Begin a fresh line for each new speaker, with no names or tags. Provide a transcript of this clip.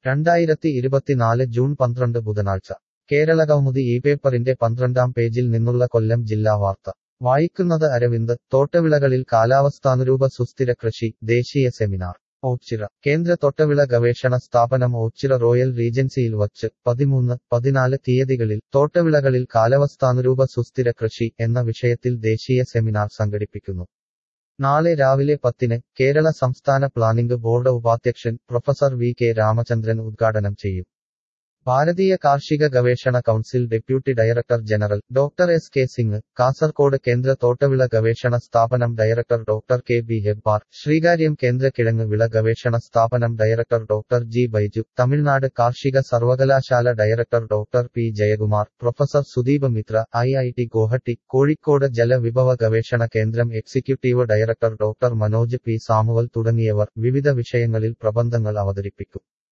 രണ്ടായിരത്തി ഇരുപത്തിനാല് ജൂൺ പന്ത്രണ്ട് ബുധനാഴ്ച കേരള കൗമുദി ഈ പേപ്പറിന്റെ പന്ത്രണ്ടാം പേജിൽ നിന്നുള്ള കൊല്ലം ജില്ലാ വാർത്ത വായിക്കുന്നത് അരവിന്ദ് തോട്ടവിളകളിൽ കാലാവസ്ഥാനുരൂപ സുസ്ഥിര കൃഷി ദേശീയ സെമിനാർ ഓച്ചിറ കേന്ദ്ര തോട്ടവിള ഗവേഷണ സ്ഥാപനം ഓച്ചിറ റോയൽ റീജൻസിയിൽ വച്ച് പതിമൂന്ന് പതിനാല് തീയതികളിൽ തോട്ടവിളകളിൽ കാലാവസ്ഥാനുരൂപ സുസ്ഥിര കൃഷി എന്ന വിഷയത്തിൽ ദേശീയ സെമിനാർ സംഘടിപ്പിക്കുന്നു നാളെ രാവിലെ പത്തിന് കേരള സംസ്ഥാന പ്ലാനിംഗ് ബോർഡ് ഉപാധ്യക്ഷൻ പ്രൊഫസർ വി കെ രാമചന്ദ്രൻ ഉദ്ഘാടനം ചെയ്യും ഭാരതീയ കാർഷിക ഗവേഷണ council deputy director general doctor S K Singh Kasaragod കേന്ദ്ര തോട്ടവിള ഗവേഷണ സ്ഥാപനം director doctor K B Hebbar Sreekaryam കേന്ദ്ര കിഴങ്ങ് വിള ഗവേഷണ സ്ഥാപനം director doctor G Baiju Tamil Nadu കാർഷിക സർവകലാശാല director doctor P Jayakumar professor Sudeep Mitra I I T Guwahati Kozhikode ജലവിഭവ ഗവേഷണ കേന്ദ്രം executive director doctor Manoj P Samuel തുടങ്ങിയവർ വിവിധ വിഷയങ്ങളിൽ പ്രബന്ധങ്ങൾ അവതരിപ്പിക്കും